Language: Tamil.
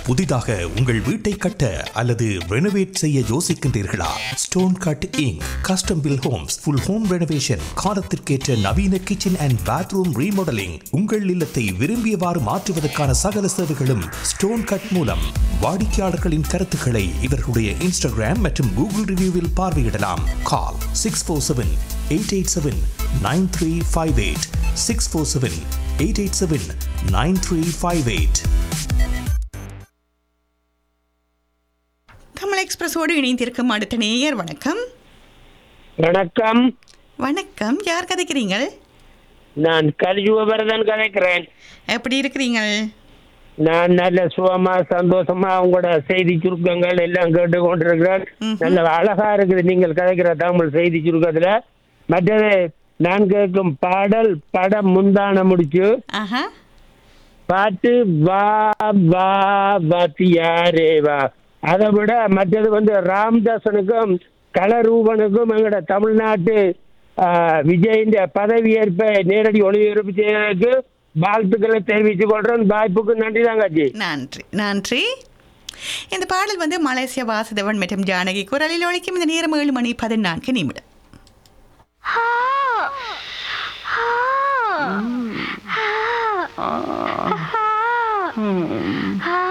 புதிதாக உங்கள் வீட்டை கட்ட அல்லது ரெனோவேட் செய்ய யோசிக்கின்றீர்களா stone cut inc custom build homes full home renovation காலத்திற்கேற்ற நவீன கிச்சன் அண்ட் பாத்ரூம் ரீமாடலிங் உங்கள் இல்லத்தை விரும்பியவாறு மாற்றுவதற்கான சகல சேவைகளும் ஸ்டோன் கட் மூலம் வாடிக்கையாளர்களின் கருத்துக்களை இவர்களுடைய இன்ஸ்டாகிராம் மற்றும் கூகுள் ரிவ்யூவில் பார்வையிடலாம் call six four seven eight eight seven nine three five eight six four seven eight eight seven nine three five eight Tamil எக்ஸ்பிரஸோடு இணைந்திருக்கும் அடுத்த நேயர் வணக்கம் வணக்கம் வணக்கம் யார் கதைக்கிறீங்க நான் கலியுகவரதன் கதைக்கிறேன் எப்படி இருக்கிறீங்க நான் நல்ல சுகமா சந்தோஷமா உங்களோட செய்தி சுருக்கங்கள் எல்லாம் கேட்டு கொண்டிருக்கிறேன் நல்ல அழகா இருக்குது நீங்கள் கதைக்கிற தமிழ் செய்தி சுருக்கத்துல மற்றது நான் கேட்கும் பாடல் படம் முந்தான முடிச்சு ஆஹா பாட்டு வா வா வாத்தியாரே வா அதை விட மற்றது வந்து ராம்தாசனுக்கும் கலரூபனுக்கும் எங்களோட தமிழ்நாட்டு ஆஹ், விஜயின் பதவியேற்பை நேரடி ஒளிபரப்பு செய்வதற்கு வாழ்த்துக்களை தெரிவித்துக் கொள்றேன் வாய்ப்புக்கு நன்றி தாங்காச்சி நன்றி நன்றி இந்த பாடல் வந்து மலேசிய வாசுதேவன் மற்றும் ஜானகி குரலில் ஒழிக்கும் இந்த நேரம் ஏழு மணி பதினான்கு நிமிடம் Ah.